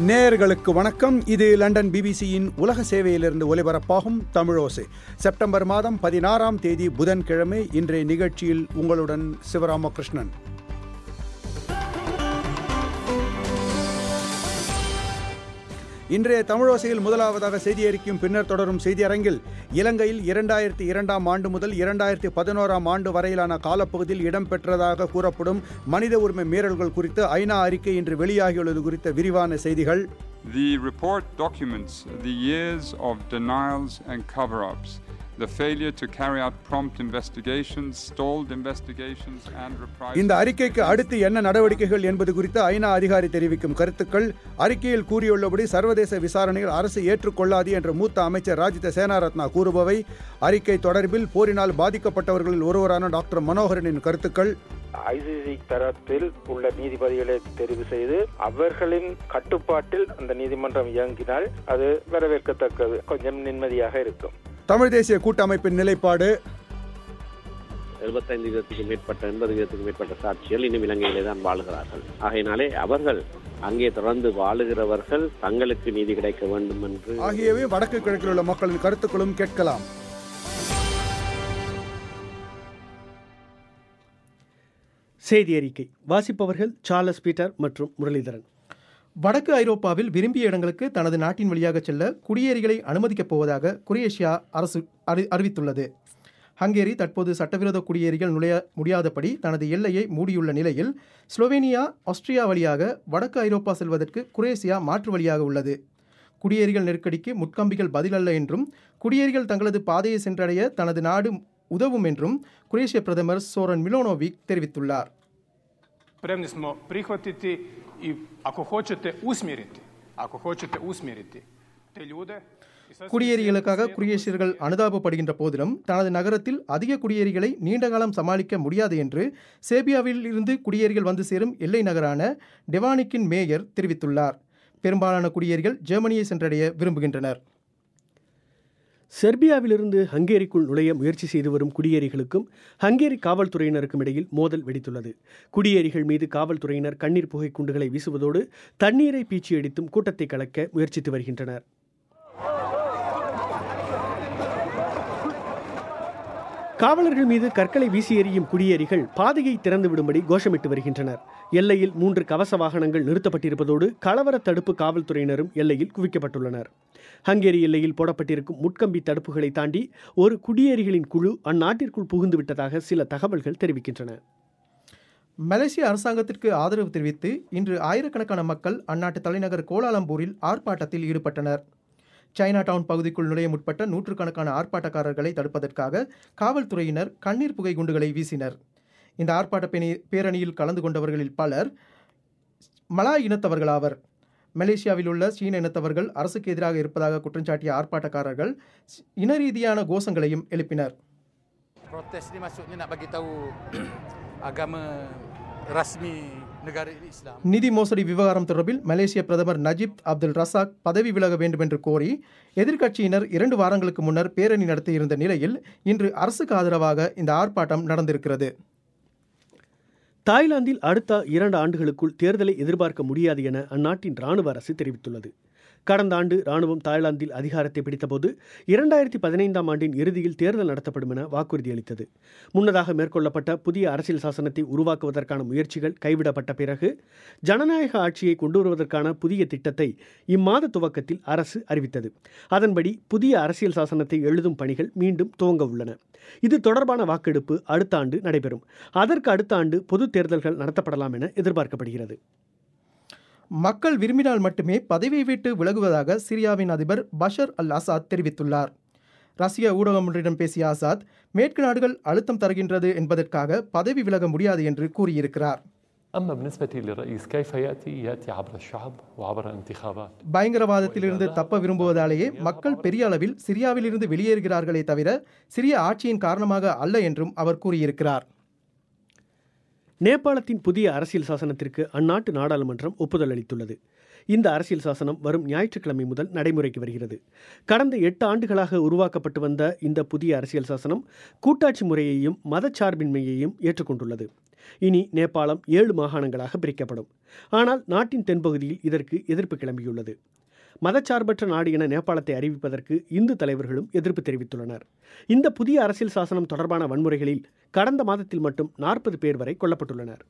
நேயர்களுக்கு வணக்கம் இது லண்டன் பிபிசியின் உலக சேவையிலிருந்து ஒலிபரப்பாகும் தமிழோசை செப்டம்பர் மாதம் பதினாறாம் தேதி புதன்கிழமை இன்றைய நிகழ்ச்சியில் உங்களுடன் சிவராமகிருஷ்ணன் இன்றைய தமிழோசையில் முதலாவதாக செய்தி அறிக்கையும் பின்னர் தொடரும் செய்தியரங்கில் இலங்கையில் இரண்டாயிரத்தி இரண்டாம் ஆண்டு முதல் இரண்டாயிரத்தி பதினோராம் ஆண்டு வரையிலான காலப்பகுதியில் இடம்பெற்றதாக கூறப்படும் மனித உரிமை மீறல்கள் குறித்து ஐநா அறிக்கை இன்று வெளியாகியுள்ளது குறித்த விரிவான செய்திகள் The report documents the years of denials and cover ups, the failure to carry out prompt investigations, stalled investigations, and reprisals. இந்த அறிக்கைக்கு அடுத்து என்ன நடவடிக்கைகள் என்பது குறித்து ஐநா அதிகாரி தெரிவிக்கும் கருத்துக்கள் அறிக்கையில் கூறியுள்ளபடி சர்வதேச விசாரணைகள் அரசு ஏற்றுக்கொள்ளாது என்ற மூத்த அமைச்சர் ராஜித சேனாரத்னா கூறுபவை அறிக்கை தொடர்பில் போரினால் பாதிக்கப்பட்டவர்களில் ஒருவரான டாக்டர் மனோகரனின் கருத்துக்கள் ஐசிசி தரத்தில் உள்ள நீதிபதிகளை தெரிவு செய்து அவர்களின் கட்டுப்பாட்டில் அந்த நீதிமன்றம் இயங்கினால் அது வரவேற்கத்தக்கது கொஞ்சம் நிம்மதியாக இருக்கும் தமிழ் தேசிய கூட்டமைப்பின் நிலைப்பாடு எழுபத்தைந்து வீதத்துக்கு மேற்பட்ட எண்பது வீதத்துக்கு மேற்பட்ட சாட்சிகள் இன்னும் இலங்கையிலே தான் வாழுகிறார்கள் ஆகையினாலே அவர்கள் அங்கே தொடர்ந்து வாழுகிறவர்கள் தங்களுக்கு நீதி கிடைக்க வேண்டும் என்று ஆகியவை வடக்கு கிழக்கில் உள்ள மக்களின் கருத்துக்களும் கேட்கலாம் செய்தி அறிக்கை வாசிப்பவர்கள் சார்லஸ் பீட்டர் மற்றும் முரளிதரன் வடக்கு ஐரோப்பாவில் விரும்பிய இடங்களுக்கு தனது நாட்டின் வழியாக செல்ல குடியேறிகளை அனுமதிக்கப் போவதாக குரேஷியா அரசு அறி அறிவித்துள்ளது ஹங்கேரி தற்போது சட்டவிரோத குடியேறிகள் நுழைய முடியாதபடி தனது எல்லையை மூடியுள்ள நிலையில் ஸ்லோவேனியா ஆஸ்திரியா வழியாக வடக்கு ஐரோப்பா செல்வதற்கு குரேஷியா மாற்று வழியாக உள்ளது குடியேறிகள் நெருக்கடிக்கு முட்கம்பிகள் பதிலல்ல என்றும் குடியேறிகள் தங்களது பாதையை சென்றடைய தனது நாடு உதவும் என்றும் குரேஷிய பிரதமர் சோரன் மிலோனோவிக் தெரிவித்துள்ளார் Spremni smo prihvatiti i ako hoćete usmjeriti, ako hoćete usmjeriti te ljude i sasvim குடியேறிகளுக்காக svejedno குடியேறியர்கள் அனுதாபப்படுகின்ற போதிலும் தனது நகரத்தில் அதிக குடியேறிகளை நீண்ட காலம் சமாளிக்க முடியாது என்று சேபியாவில் இருந்து குடியேறிகள் வந்து சேரும் எல்லை நகரான டெவானிக்கின் மேயர் தெரிவித்துள்ளார் பெரும்பாலான குடியேறிகள் ஜெர்மனியை சென்றடைய விரும்புகின்றனர் செர்பியாவிலிருந்து ஹங்கேரிக்குள் நுழைய முயற்சி செய்து வரும் குடியேறிகளுக்கும் ஹங்கேரி காவல்துறையினருக்கும் இடையில் மோதல் வெடித்துள்ளது குடியேறிகள் மீது காவல்துறையினர் கண்ணீர் புகை குண்டுகளை வீசுவதோடு தண்ணீரை பீச்சியடித்தும் கூட்டத்தை கலக்க முயற்சித்து வருகின்றனர் காவலர்கள் மீது கற்களை வீசி எறியும் குடியேறிகள் பாதையை திறந்து விடும்படி கோஷமிட்டு வருகின்றனர் எல்லையில் மூன்று கவச வாகனங்கள் நிறுத்தப்பட்டிருப்பதோடு கலவர தடுப்பு காவல்துறையினரும் எல்லையில் குவிக்கப்பட்டுள்ளனர் ஹங்கேரி எல்லையில் போடப்பட்டிருக்கும் முட்கம்பி தடுப்புகளை தாண்டி ஒரு குடியேறிகளின் குழு அந்நாட்டிற்குள் புகுந்து விட்டதாக சில தகவல்கள் தெரிவிக்கின்றன மலேசிய அரசாங்கத்திற்கு ஆதரவு தெரிவித்து இன்று ஆயிரக்கணக்கான மக்கள் அந்நாட்டு தலைநகர் கோலாலம்பூரில் ஆர்ப்பாட்டத்தில் ஈடுபட்டனர் சைனா டவுன் பகுதிக்குள் நுழைய முற்பட்ட நூற்றுக்கணக்கான ஆர்ப்பாட்டக்காரர்களை தடுப்பதற்காக காவல்துறையினர் கண்ணீர் புகை குண்டுகளை வீசினர் இந்த ஆர்ப்பாட்ட பேணி- பேரணியில் கலந்து கொண்டவர்களில் பலர் மலாய் இனத்தவர்களாவர் மலேசியாவில் உள்ள சீன இனத்தவர்கள் அரசுக்கு எதிராக இருப்பதாக குற்றஞ்சாட்டிய ஆர்ப்பாட்டக்காரர்கள் ஸ்- இன ரீதியான கோஷங்களையும் எழுப்பினர் Protes ni maksudnya nak bagi tahu agama rasmi negara Islam. நிதி மோசடி விவகாரம் தொடர்பில் மலேசிய பிரதமர் நஜிப் அப்துல் ரசாக் பதவி விலக வேண்டும் என்று கோரி எதிர்க்கட்சியினர் இரண்டு வாரங்களுக்கு முன்னர் பேரணி நடத்தியிருந்த நிலையில் இன்று அரசுக்கு ஆதரவாக இந்த ஆர்ப்பாட்டம் நடந்திருக்கிறது தாய்லாந்தில் அடுத்த இரண்டு ஆண்டுகளுக்குள் தேர்தலை எதிர்பார்க்க முடியாது என அந்நாட்டின் ராணுவ அரசு தெரிவித்துள்ளது கடந்த ஆண்டு ராணுவம் தாய்லாந்தில் அதிகாரத்தை பிடித்தபோது இரண்டாயிரத்தி பதினைந்தாம் ஆண்டின் இறுதியில் தேர்தல் நடத்தப்படும் என வாக்குறுதி அளித்தது முன்னதாக மேற்கொள்ளப்பட்ட புதிய அரசியல் சாசனத்தை உருவாக்குவதற்கான முயற்சிகள் கைவிடப்பட்ட பிறகு ஜனநாயக ஆட்சியை கொண்டு வருவதற்கான புதிய திட்டத்தை இம்மாத துவக்கத்தில் அரசு அறிவித்தது அதன்படி புதிய அரசியல் சாசனத்தை எழுதும் பணிகள் மீண்டும் துவங்க உள்ளன இது தொடர்பான வாக்கெடுப்பு அடுத்த ஆண்டு நடைபெறும் அதற்கு அடுத்த ஆண்டு பொது தேர்தல்கள் நடத்தப்படலாம் என எதிர்பார்க்கப்படுகிறது மக்கள் விரும்பினால் மட்டுமே பதவியை விட்டு விலகுவதாக சிரியாவின் அதிபர் பஷர் அல் அசாத் தெரிவித்துள்ளார் ரஷ்ய ஊடகம் ஒன்றிடம் பேசிய ஆசாத் மேற்கு நாடுகள் அழுத்தம் தருகின்றது என்பதற்காக பதவி விலக முடியாது என்று கூறியிருக்கிறார் أما بالنسبة للرئيس كيف يأتي؟ يأتي عبر الشعب وعبر انتخابات பயங்கரவாதத்திலிருந்து தப்ப விரும்புவதாலேயே மக்கள் பெரிய அளவில் சிரியாவிலிருந்து வெளியேறுகிறார்களே தவிர சிரிய ஆட்சியின் காரணமாக அல்ல என்றும் அவர் கூறியிருக்கிறார் நேபாளத்தின் புதிய அரசியல் சாசனத்திற்கு அந்நாட்டு நாடாளுமன்றம் ஒப்புதல் அளித்துள்ளது இந்த அரசியல் சாசனம் வரும் ஞாயிற்றுக்கிழமை முதல் நடைமுறைக்கு வருகிறது கடந்த எட்டு ஆண்டுகளாக உருவாக்கப்பட்டு வந்த இந்த புதிய அரசியல் சாசனம் கூட்டாட்சி முறையையும் மதச்சார்பின்மையையும் ஏற்றுக்கொண்டுள்ளது இனி நேபாளம் ஏழு மாகாணங்களாக பிரிக்கப்படும் ஆனால் நாட்டின் தென்பகுதியில் இதற்கு எதிர்ப்பு கிளம்பியுள்ளது மதச்சார்பற்ற நாடு என நேபாளத்தை அறிவிப்பதற்கு இந்து தலைவர்களும் எதிர்ப்பு தெரிவித்துள்ளனர் இந்த புதிய அரசியல் சாசனம் தொடர்பான வன்முறைகளில் கடந்த மாதத்தில் மட்டும் நாற்பது பேர் வரை கொல்லப்பட்டுள்ளனர்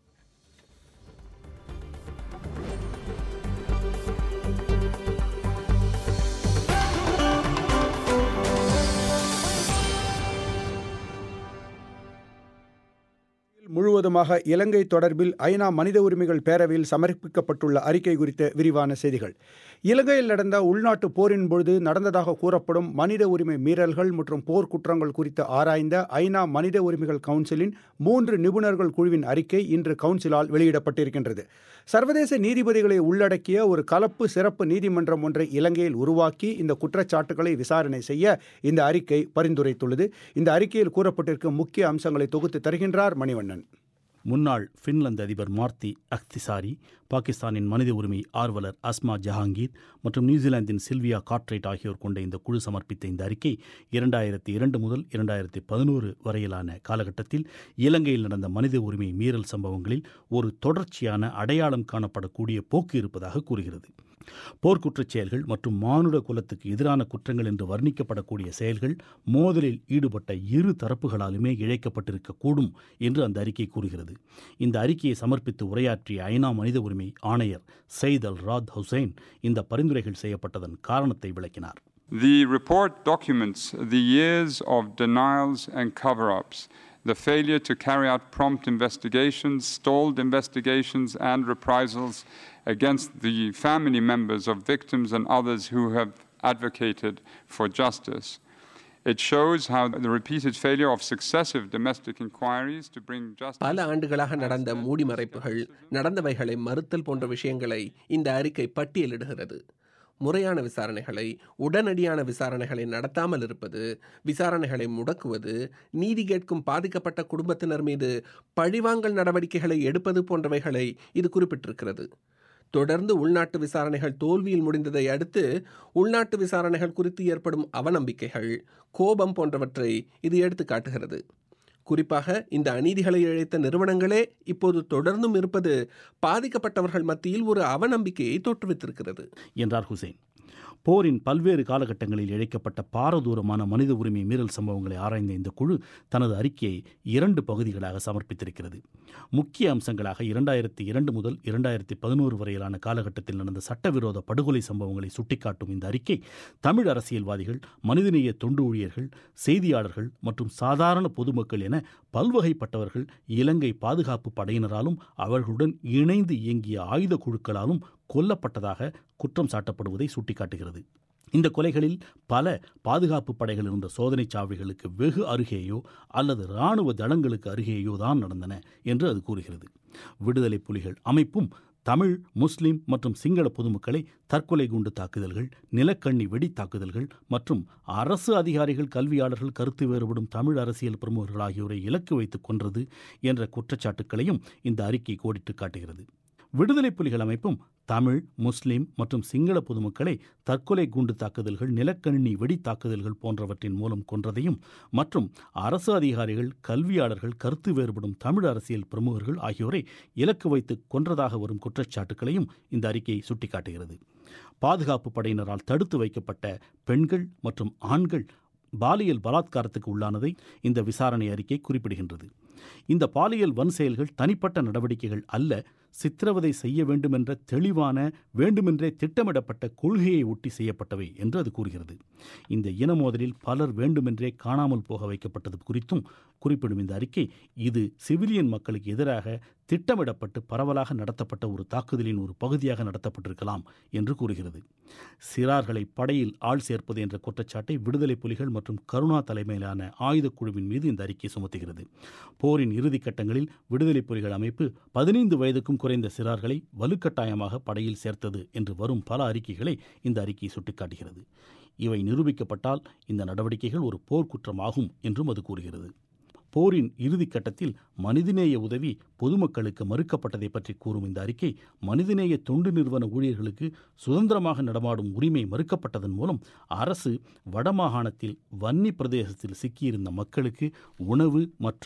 முழுவதுமாக இலங்கை தொடர்பில் ஐநா மனித உரிமைகள் பேரவையில் சமர்ப்பிக்கப்பட்டுள்ள அறிக்கை குறித்த விரிவான செய்திகள் இலங்கையில் நடந்த உள்நாட்டு போரின் பொழுது நடந்ததாக கூறப்படும் மனித உரிமை மீறல்கள் மற்றும் போர் குற்றங்கள் குறித்து ஆராய்ந்த ஐநா மனித உரிமைகள் கவுன்சிலின் மூன்று நிபுணர்கள் குழுவின் அறிக்கை இன்று கவுன்சிலால் வெளியிடப்பட்டிருக்கின்றது சர்வதேச நீதிபதிகளை உள்ளடக்கிய ஒரு கலப்பு சிறப்பு நீதிமன்றம் ஒன்றை இலங்கையில் உருவாக்கி இந்த குற்றச்சாட்டுகளை விசாரணை செய்ய இந்த அறிக்கை பரிந்துரைத்துள்ளது இந்த அறிக்கையில் கூறப்பட்டிருக்கும் முக்கிய அம்சங்களை தொகுத்து தருகின்றார் மணிவண்ணன் முன்னாள் பின்லாந்து அதிபர் மார்த்தி அக்திசாரி பாகிஸ்தானின் மனித உரிமை ஆர்வலர் அஸ்மா ஜஹாங்கீர் மற்றும் நியூசிலாந்தின் சில்வியா கார்ட்ரைட் ஆகியோர் கொண்ட இந்த குழு சமர்ப்பித்த இந்த அறிக்கை இரண்டாயிரத்தி இரண்டு முதல் இரண்டாயிரத்தி பதினோரு வரையிலான காலகட்டத்தில் இலங்கையில் நடந்த மனித உரிமை மீறல் சம்பவங்களில் ஒரு தொடர்ச்சியான அடையாளம் காணப்படக்கூடிய போக்கு இருப்பதாக கூறுகிறது போர்க்குற்றச் செயல்கள் மற்றும் மானுட குலத்துக்கு எதிரான குற்றங்கள் என்று வர்ணிக்கப்படக்கூடிய செயல்கள் மோதலில் ஈடுபட்ட இரு தரப்புகளாலுமே இழைக்கப்பட்டிருக்கக்கூடும் என்று அந்த அறிக்கை கூறுகிறது இந்த அறிக்கையை சமர்ப்பித்து உரையாற்றிய ஐநா மனித உரிமை ஆணையர் சயித் அல் ராத் ஹுசைன் இந்த பரிந்துரைகள் செய்யப்பட்டதன் காரணத்தை விளக்கினார் The report documents the years of denials and cover ups, the failure to carry out prompt investigations, stalled investigations, and reprisals against the family members of victims and others who have advocated for justice. It shows how the repeated failure of successive domestic inquiries to bring justice. பல ஆண்டுகளாக நடந்த மூடிமறைப்புகள் நடந்தவைகளை மறுத்தல் போன்ற விஷயங்களை இந்த அறிக்கை பட்டியலிடுகிறது முறையான விசாரணைகளை உடனடியான விசாரணைகளை நடத்தாமல் இருப்பது விசாரணைகளை முடக்குவது நீதி கேட்கும் பாதிக்கப்பட்ட குடும்பத்தினர் மீது பழிவாங்கல் நடவடிக்கைகளை எடுப்பது போன்றவைகளை இது குறிப்பிட்டிருக்கிறது தொடர்ந்து உள்நாட்டு விசாரணைகள் தோல்வியில் முடிந்ததை அடுத்து உள்நாட்டு விசாரணைகள் குறித்து ஏற்படும் அவநம்பிக்கைகள் கோபம் போன்றவற்றை இது எடுத்து காட்டுகிறது குறிப்பாக இந்த அநீதிகளை இழைத்த நிறுவனங்களே இப்போது தொடர்ந்தும் இருப்பது பாதிக்கப்பட்டவர்கள் மத்தியில் ஒரு அவநம்பிக்கையை தோற்றுவித்திருக்கிறது என்றார் ஹுசைன் போரின் பல்வேறு காலகட்டங்களில் இழைக்கப்பட்ட பாரதூரமான மனித உரிமை மீறல் சம்பவங்களை ஆராய்ந்த இந்த குழு தனது அறிக்கையை இரண்டு பகுதிகளாக சமர்ப்பித்திருக்கிறது முக்கிய அம்சங்களாக இரண்டாயிரத்தி இரண்டு முதல் இரண்டாயிரத்தி பதினோரு வரையிலான காலகட்டத்தில் நடந்த சட்டவிரோத படுகொலை சம்பவங்களை சுட்டிக்காட்டும் இந்த அறிக்கை தமிழ் அரசியல்வாதிகள் மனிதநேய தொண்டு ஊழியர்கள் செய்தியாளர்கள் மற்றும் சாதாரண பொதுமக்கள் என பல்வகைப்பட்டவர்கள் இலங்கை பாதுகாப்பு படையினராலும் அவர்களுடன் இணைந்து இயங்கிய ஆயுத குழுக்களாலும் கொல்லப்பட்டதாக குற்றம் சாட்டப்படுவதை சுட்டிக்காட்டுகிறது இந்த கொலைகளில் பல பாதுகாப்பு படைகள் இருந்த சோதனைச் சாவடிகளுக்கு வெகு அருகேயோ அல்லது இராணுவ தளங்களுக்கு அருகேயோ தான் நடந்தன என்று அது கூறுகிறது விடுதலை புலிகள் அமைப்பும் தமிழ் முஸ்லிம் மற்றும் சிங்கள பொதுமக்களை தற்கொலை குண்டு தாக்குதல்கள் நிலக்கண்ணி வெடி தாக்குதல்கள் மற்றும் அரசு அதிகாரிகள் கல்வியாளர்கள் கருத்து வேறுபடும் தமிழ் அரசியல் பிரமுகர்கள் ஆகியோரை இலக்கு வைத்துக் கொன்றது என்ற குற்றச்சாட்டுக்களையும் இந்த அறிக்கை கோடிட்டு காட்டுகிறது விடுதலை புலிகள் அமைப்பும் தமிழ் முஸ்லிம் மற்றும் சிங்கள பொதுமக்களை தற்கொலை குண்டு தாக்குதல்கள் நிலக்கணினி வெடி தாக்குதல்கள் போன்றவற்றின் மூலம் கொன்றதையும் மற்றும் அரசு அதிகாரிகள் கல்வியாளர்கள் கருத்து வேறுபடும் தமிழ் அரசியல் பிரமுகர்கள் ஆகியோரை இலக்கு வைத்து கொன்றதாக வரும் குற்றச்சாட்டுகளையும் இந்த அறிக்கை சுட்டிக்காட்டுகிறது பாதுகாப்பு படையினரால் தடுத்து வைக்கப்பட்ட பெண்கள் மற்றும் ஆண்கள் பாலியல் பலாத்காரத்துக்கு உள்ளானதை இந்த விசாரணை அறிக்கை குறிப்பிடுகின்றது இந்த பாலியல் வன் செயல்கள் தனிப்பட்ட நடவடிக்கைகள் அல்ல சித்திரவதை செய்ய வேண்டுமென்ற தெளிவான வேண்டுமென்றே திட்டமிடப்பட்ட கொள்கையை ஒட்டி செய்யப்பட்டவை என்று அது கூறுகிறது இந்த இன மோதலில் பலர் வேண்டுமென்றே காணாமல் போக வைக்கப்பட்டது குறித்தும் குறிப்பிடும் இந்த அறிக்கை இது சிவிலியன் மக்களுக்கு எதிராக திட்டமிடப்பட்டு பரவலாக நடத்தப்பட்ட ஒரு தாக்குதலின் ஒரு பகுதியாக நடத்தப்பட்டிருக்கலாம் என்று கூறுகிறது சிறார்களை படையில் ஆள் சேர்ப்பது என்ற குற்றச்சாட்டை விடுதலை புலிகள் மற்றும் கருணா தலைமையிலான ஆயுதக் குழுவின் மீது இந்த அறிக்கை சுமத்துகிறது போரின் இறுதிக் கட்டங்களில் விடுதலை புலிகள் அமைப்பு பதினைந்து வயதுக்கும் குறைந்த சிறார்களை வலுக்கட்டாயமாக படையில் சேர்த்தது என்று வரும் பல அறிக்கைகளை இந்த அறிக்கை சுட்டிக்காட்டுகிறது இவை நிரூபிக்கப்பட்டால் இந்த நடவடிக்கைகள் ஒரு போர்க்குற்றமாகும் என்றும் அது கூறுகிறது போரின் இறுதிக் கட்டத்தில் மனிதநேய உதவி பொதுமக்களுக்கு மறுக்கப்பட்டதை பற்றி கூறும் இந்த அறிக்கை மனிதநேய தொண்டு நிறுவன ஊழியர்களுக்கு சுதந்திரமாக நடமாடும் உரிமை மறுக்கப்பட்டதன் மூலம் அரசு வடமாகாணத்தில் வன்னி பிரதேசத்தில் சிக்கியிருந்த மக்களுக்கு உணவு மற்றும்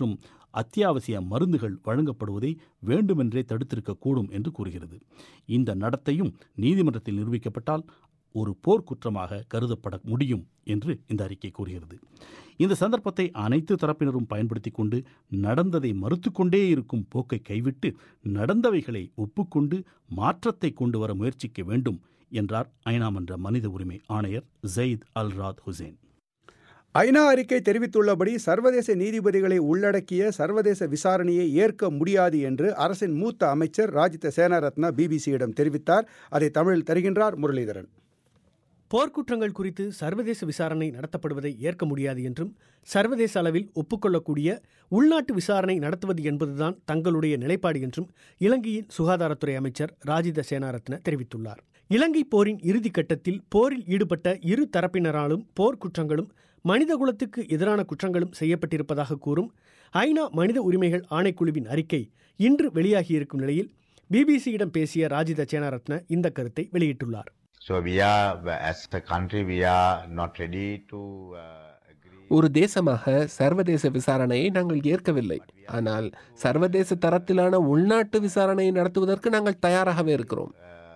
அத்தியாவசிய மருந்துகள் வழங்கப்படுவதை வேண்டுமென்றே தடுத்திருக்கக்கூடும் என்று கூறுகிறது இந்த நடத்தையும் நீதிமன்றத்தில் நிரூபிக்கப்பட்டால் ஒரு போர்க்குற்றமாக கருதப்பட முடியும் என்று இந்த அறிக்கை கூறுகிறது இந்த சந்தர்ப்பத்தை அனைத்து தரப்பினரும் பயன்படுத்தி கொண்டு நடந்ததை மறுத்துக்கொண்டே இருக்கும் போக்கை கைவிட்டு நடந்தவைகளை ஒப்புக்கொண்டு மாற்றத்தை கொண்டு வர முயற்சிக்க வேண்டும் என்றார் ஐநா மன்ற மனித உரிமை ஆணையர் ஜெயித் அல்ராத் ஹுசேன் ஐநா அறிக்கை தெரிவித்துள்ளபடி சர்வதேச நீதிபதிகளை உள்ளடக்கிய சர்வதேச விசாரணையை ஏற்க முடியாது என்று அரசின் மூத்த அமைச்சர் ராஜித சேனாரத்னா பிபிசியிடம் தெரிவித்தார் அதை தமிழில் தருகின்றார் முரளிதரன் போர்க்குற்றங்கள் குறித்து சர்வதேச விசாரணை நடத்தப்படுவதை ஏற்க முடியாது என்றும் சர்வதேச அளவில் ஒப்புக்கொள்ளக்கூடிய உள்நாட்டு விசாரணை நடத்துவது என்பதுதான் தங்களுடைய நிலைப்பாடு என்றும் இலங்கையின் சுகாதாரத்துறை அமைச்சர் ராஜித சேனாரத்ன தெரிவித்துள்ளார் இலங்கை போரின் இறுதி கட்டத்தில் போரில் ஈடுபட்ட இரு தரப்பினராலும் போர்க்குற்றங்களும் மனிதகுலத்துக்கு எதிரான குற்றங்களும் செய்யப்பட்டிருப்பதாக கூறும் ஐநா மனித உரிமைகள் ஆணைக்குழுவின் அறிக்கை இன்று வெளியாகியிருக்கும் நிலையில் பிபிசியிடம் பேசிய ராஜித சேனாரத்ன இந்த கருத்தை வெளியிட்டுள்ளார் So we are, as a country, we are not ready to. Uh, ஒரு தேசமாக சர்வதேச விசாரணையை நாங்கள் ஏற்கவில்லை ஆனால் சர்வதேச தரத்திலான உள்நாட்டு விசாரணையை நடத்துவதற்கு நாங்கள் தயாராகவே இருக்கிறோம்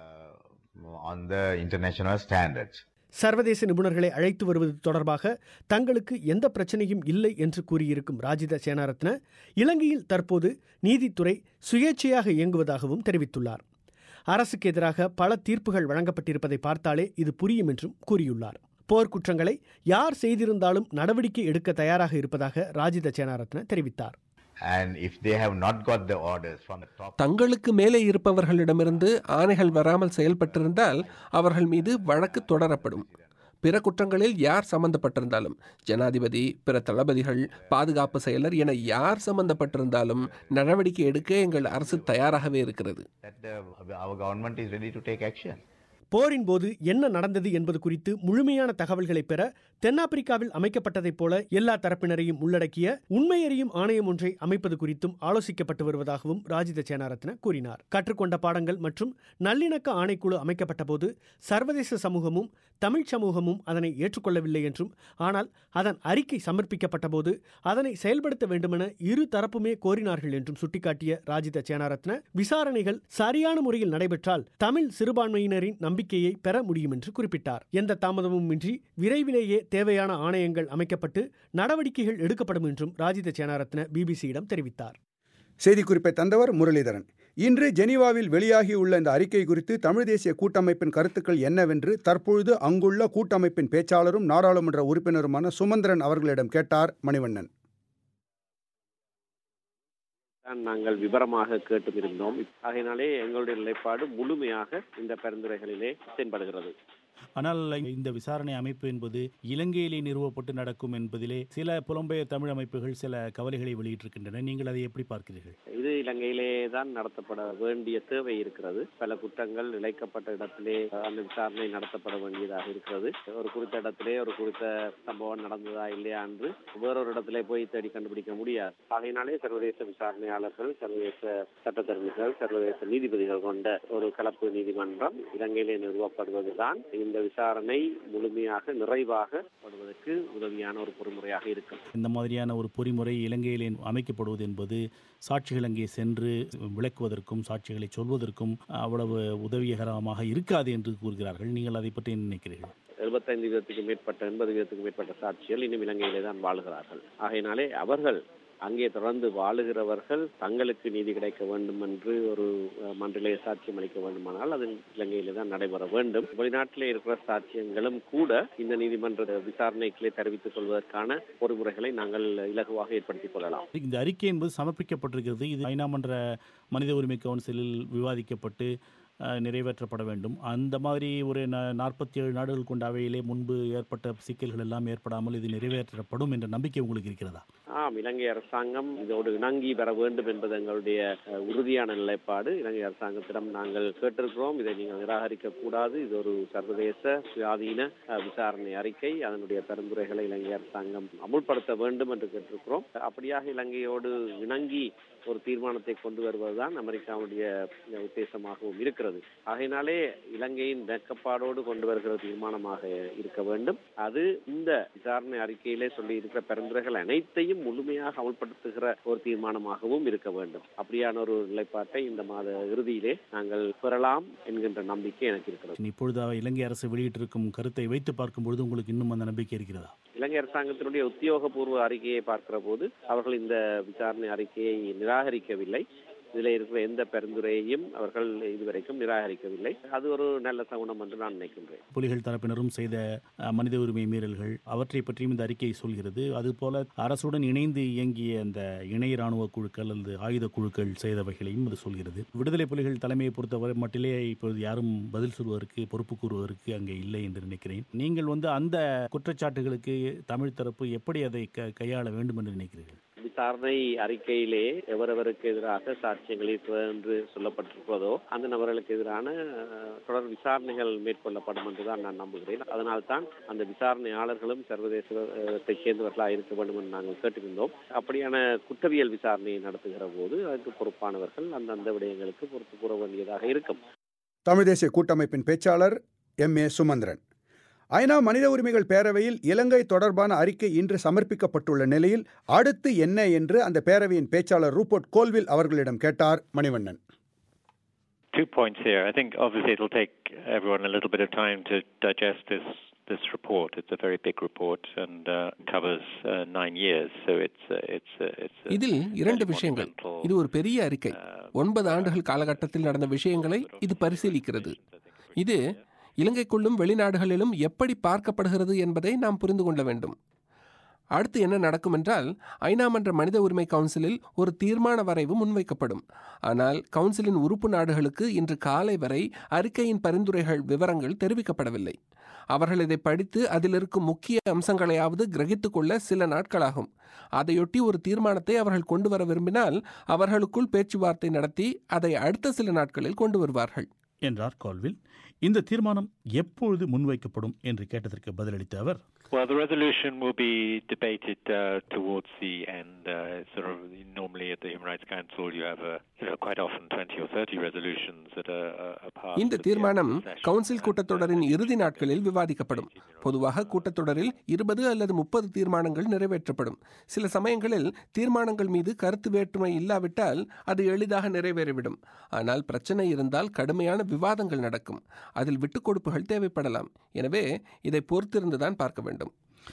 on the international standards. சர்வதேச நிபுணர்களை அழைத்து வருவது தொடர்பாக தங்களுக்கு எந்த பிரச்சனையும் இல்லை என்று கூறியிருக்கும் ராஜித சேனாரத்ன இலங்கையில் தற்போது நீதித்துறை சுயேட்சையாக இயங்குவதாகவும் தெரிவித்துள்ளார் அரசுக்கு எதிராக பல தீர்ப்புகள் வழங்கப்பட்டிருப்பதை பார்த்தாலே இது புரியும் என்றும் கூறியுள்ளார் போர்க்குற்றங்களை யார் செய்திருந்தாலும் நடவடிக்கை எடுக்க தயாராக இருப்பதாக ராஜித சேனாரத்ன தெரிவித்தார் And if they have not got the orders from the top, தங்களுக்கு மேலே இருப்பவர்களிடமிருந்து ஆணைகள் வராமல் செயல்பட்டிருந்தால் அவர்கள் மீது வழக்கு தொடரப்படும் பிற குற்றங்களில் யார் சம்பந்தப்பட்டிருந்தாலும் ஜனாதிபதி பிற தளபதிகள் பாதுகாப்பு செயலர் என யார் சம்பந்தப்பட்டிருந்தாலும் நடவடிக்கை எடுக்க எங்கள் அரசு தயாராகவே இருக்கிறது that the, our government is ready to take action. போரின் போது என்ன நடந்தது என்பது குறித்து முழுமையான தகவல்களை பெற தென்னாப்பிரிக்காவில் அமைக்கப்பட்டதைப் போல எல்லா தரப்பினரையும் உள்ளடக்கிய உண்மையறியும் ஆணையம் ஒன்றை அமைப்பது குறித்தும் ஆலோசிக்கப்பட்டு வருவதாகவும் ராஜித சேனாரத்ன கூறினார் கற்றுக்கொண்ட பாடங்கள் மற்றும் நல்லிணக்க ஆணைக்குழு அமைக்கப்பட்ட போது சர்வதேச சமூகமும் தமிழ் சமூகமும் அதனை ஏற்றுக்கொள்ளவில்லை என்றும் ஆனால் அதன் அறிக்கை சமர்ப்பிக்கப்பட்ட போது அதனை செயல்படுத்த வேண்டுமென இரு தரப்புமே கோரினார்கள் என்றும் சுட்டிக்காட்டிய ராஜித சேனாரத்ன விசாரணைகள் சரியான முறையில் நடைபெற்றால் தமிழ் சிறுபான்மையினரின் நம்பிக்கையை பெற முடியும் என்று குறிப்பிட்டார் எந்த தாமதமும் இன்றி விரைவிலேயே தேவையான ஆணையங்கள் அமைக்கப்பட்டு நடவடிக்கைகள் எடுக்கப்படும் என்றும் ராஜித சேனாரத்ன பிபிசியிடம் தெரிவித்தார் செய்திக்குறிப்பை தந்தவர் முரளிதரன் இன்று ஜெனீவாவில் வெளியாகியுள்ள இந்த அறிக்கை குறித்து தமிழ் தேசிய கூட்டமைப்பின் கருத்துக்கள் என்னவென்று தற்பொழுது அங்குள்ள கூட்டமைப்பின் பேச்சாளரும் நாடாளுமன்ற உறுப்பினருமான சுமந்திரன் அவர்களிடம் கேட்டார் மணிவண்ணன் தான் நாங்கள் விவரமாக கேட்டும் இருந்தோம் ஆகையினாலே எங்களுடைய நிலைப்பாடு முழுமையாக இந்த பரிந்துரைகளிலே தென்படுகிறது ஆனால் இந்த விசாரணை அமைப்பு என்பது இலங்கையிலே நிறுவப்பட்டு நடக்கும் என்பதிலே சில புலம்பெயர் தமிழ் அமைப்புகள் சில கவலைகளை வெளியிட்டிருக்கின்றன நீங்கள் அதை எப்படி பார்க்கிறீர்கள் இது இலங்கையிலே தான் நடத்தப்பட வேண்டிய தேவை இருக்கிறது பல குற்றங்கள் இழைக்கப்பட்ட இடத்திலே அந்த விசாரணை நடத்தப்பட வேண்டியதாக இருக்கிறது ஒரு குறித்த இடத்திலே ஒரு குறித்த சம்பவம் நடந்ததா இல்லையா என்று வேறொரு இடத்திலே போய் தேடி கண்டுபிடிக்க முடியாது ஆகையினாலே சர்வதேச விசாரணையாளர்கள் சர்வதேச சட்டத்தரணிகள் சர்வதேச நீதிபதிகள் கொண்ட ஒரு கலப்பு நீதிமன்றம் இலங்கையிலே நிறுவப்படுவதுதான் இந்த விசாரணை முழுமையாக நிறைவாக படுவதற்கு உதவியான ஒரு பொறிமுறையாக இருக்கும் இந்த மாதிரியான ஒரு பொறிமுறை இலங்கையிலே அமைக்கப்படுவது என்பது சாட்சிகள் அங்கே சென்று விளக்குவதற்கும் சாட்சிகளை சொல்வதற்கும் அவ்வளவு உதவிகரமாக இருக்காது என்று கூறுகிறார்கள் நீங்கள் அதை பற்றி என்ன நினைக்கிறீர்கள் எழுபத்தைந்து வீதத்துக்கு மேற்பட்ட எண்பது வீதத்துக்கு மேற்பட்ட சாட்சிகள் இன்னும் இலங்கையிலே தான் வாழுகிறார்கள் ஆகையினாலே அவர்கள் அங்கே தொடர்ந்து வாழுகிறவர்கள் தங்களுக்கு நீதி கிடைக்க வேண்டும் என்று ஒரு மன்றிலே சாட்சியம் அளிக்க வேண்டுமானால் அது இலங்கையிலே தான் நடைபெற வேண்டும் வெளிநாட்டிலே இருக்கிற சாட்சியங்களும் கூட இந்த நீதிமன்ற விசாரணைகளை தெரிவித்துக் கொள்வதற்கான பொறிமுறைகளை நாங்கள் இலகுவாக ஏற்படுத்திக் கொள்ளலாம் இந்த அறிக்கை என்பது சமர்ப்பிக்கப்பட்டிருக்கிறது இது ஐநா மன்ற மனித உரிமை கவுன்சிலில் விவாதிக்கப்பட்டு நிறைவேற்றப்பட வேண்டும் அந்த மாதிரி ஒரு நாற்பத்தி ஏழு நாடுகள் கொண்ட அவையிலே முன்பு ஏற்பட்ட சிக்கல்கள் எல்லாம் ஏற்படாமல் இது நிறைவேற்றப்படும் என்ற நம்பிக்கை உங்களுக்கு இருக்கிறதா ஆம் இலங்கை அரசாங்கம் இதோடு இணங்கி பெற வேண்டும் என்பது எங்களுடைய உறுதியான நிலைப்பாடு இலங்கை அரசாங்கத்திடம் நாங்கள் கேட்டிருக்கிறோம் இதை நீங்கள் நிராகரிக்க கூடாது இது ஒரு சர்வதேச சுயாதீன விசாரணை அறிக்கை அதனுடைய பரிந்துரைகளை இலங்கை அரசாங்கம் அமுல்படுத்த வேண்டும் என்று கேட்டிருக்கிறோம் அப்படியாக இலங்கையோடு இணங்கி ஒரு தீர்மானத்தை கொண்டு வருவதுதான் அமெரிக்காவுடைய உத்தேசமாகவும் இருக்கிறது ஆகையினாலே இலங்கையின் வெக்கப்பாடோடு கொண்டு வருகிற தீர்மானமாக இருக்க வேண்டும் அது இந்த விசாரணை அறிக்கையிலே சொல்லி இருக்கிற பரிந்துரைகள் அனைத்தையும் முழுமையாக அமல்படுத்துகிற ஒரு தீர்மானமாகவும் இருக்க வேண்டும் அப்படியான ஒரு நிலைப்பாட்டை இந்த மாத இறுதியிலே நாங்கள் பெறலாம் என்கின்ற நம்பிக்கை எனக்கு இருக்கிறது இப்பொழுது இலங்கை அரசு வெளியிட்டிருக்கும் கருத்தை வைத்து பார்க்கும்பொழுது உங்களுக்கு இன்னும் அந்த நம்பிக்கை இருக்கிறதா இலங்கை அரசாங்கத்தினுடைய உத்தியோகபூர்வ அறிக்கையை பார்க்கிற போது அவர்கள் இந்த விசாரணை அறிக்கையை நிராகரிக்கவில்லை இதில் இருக்கிற எந்த பரிந்துரையையும் அவர்கள் இதுவரைக்கும் நிராகரிக்கவில்லை அது ஒரு நல்ல சகுனம் என்று நான் நினைக்கின்றேன் புலிகள் தரப்பினரும் செய்த அஹ், மனித உரிமை மீறல்கள் அவற்றை பற்றியும் இந்த அறிக்கை சொல்கிறது அதுபோல அரசுடன் இணைந்து இயங்கிய அந்த இணை ராணுவ குழுக்கள் அல்லது ஆயுத குழுக்கள் செய்தவைகளையும் அது சொல்கிறது விடுதலை புலிகள் தலைமையை பொறுத்தவரை மட்டிலே இப்பொழுது யாரும் பதில் சொல்வதற்கு பொறுப்பு கூறுவதற்கு அங்கே இல்லை என்று நினைக்கிறேன் நீங்கள் வந்து அந்த குற்றச்சாட்டுகளுக்கு தமிழ் தரப்பு எப்படி அதை க- கையாள வேண்டும் என்று நினைக்கிறீர்கள் விசாரணை அறிக்கையிலே எவரவருக்கு எதிராக சாட்சியங்கள் இருக்கிறது என்று சொல்லப்பட்டிருக்கிறதோ அந்த நபர்களுக்கு எதிரான அஹ், தொடர் விசாரணைகள் மேற்கொள்ளப்படும் என்றுதான் நான் நம்புகிறேன் அதனால்தான் அந்த விசாரணையாளர்களும் சர்வதேசத்தை சேர்ந்தவர்களாக இருக்க வேண்டும் என்று நாங்கள் கேட்டிருந்தோம் அப்படியான குற்றவியல் விசாரணையை நடத்துகிற போது அதற்கு பொறுப்பானவர்கள் அந்தந்த விடயங்களுக்கு பொறுப்பு கூற வேண்டியதாக இருக்கும் தமிழ் தேசிய கூட்டமைப்பின் பேச்சாளர் எம் ஏ சுமந்திரன் ஐநா மனித உரிமைகள் பேரவையில் இலங்கை தொடர்பான அறிக்கை இன்று சமர்ப்பிக்கப்பட்டுள்ள நிலையில் அடுத்து என்ன என்று அந்த பேரவையின் பேச்சாளர் ரூபர்ட் கோல்வில் அவர்களிடம் கேட்டார் Manivannan Two points here. I think obviously it'll take everyone a little bit of time to digest this this report. It's a very big report and uh, covers uh, nine years, so it's uh, it's uh, it's. a இதில் இரண்டு fairly விஷயங்கள் monumental, இது ஒரு பெரிய அறிக்கை ஒன்பது ஆண்டுகள் காலகட்டத்தில் நடந்த விஷயங்களை இது பரிசீலிக்கிறது இது இலங்கைக்குள்ளும் வெளிநாடுகளிலும் எப்படி பார்க்கப்படுகிறது என்பதை நாம் புரிந்து கொள்ள வேண்டும் அடுத்து என்ன நடக்கும் என்றால் ஐநா மன்ற மனித உரிமை கவுன்சிலில் ஒரு தீர்மான வரைவு முன்வைக்கப்படும் ஆனால் கவுன்சிலின் உறுப்பு நாடுகளுக்கு இன்று காலை வரை அறிக்கையின் பரிந்துரைகள் விவரங்கள் தெரிவிக்கப்படவில்லை அவர்கள் இதை படித்து அதில் இருக்கும் முக்கிய அம்சங்களையாவது கிரகித்துக் கொள்ள சில நாட்களாகும் அதையொட்டி ஒரு தீர்மானத்தை அவர்கள் கொண்டு வர விரும்பினால் அவர்களுக்குள் பேச்சுவார்த்தை நடத்தி அதை அடுத்த சில நாட்களில் கொண்டு வருவார்கள் என்றார் கோல்வில் இந்த தீர்மானம் எப்பொழுது முன்வைக்கப்படும் என்று கேட்டதற்கு பதிலளித்த அவர் Well, the resolution will be debated uh, towards the end. Uh, sort of normally at the Human Rights Council, you have a, you know quite often 20 or 30 resolutions that are, are, are passed. இந்த at the end of தீர்மானம் the session. Council கூட்டத்தொடரின் இறுதி நாட்களில் விவாதிக்கப்படும் பொதுவாக கூட்டத்தொடரில் இருபது அல்லது முப்பது தீர்மானங்கள் நிறைவேற்றப்படும் சில சமயங்களில் தீர்மானங்கள் மீது கருத்து வேற்றுமை இல்லாவிட்டால் அது எளிதாக நிறைவேறிவிடும் ஆனால் பிரச்சனை இருந்தால் கடுமையான விவாதங்கள் நடக்கும் அதில் விட்டுக்கொடுப்புகள் தேவைப்படலாம் எனவே இதை பொறுத்திருந்துதான் பார்க்க வேண்டும்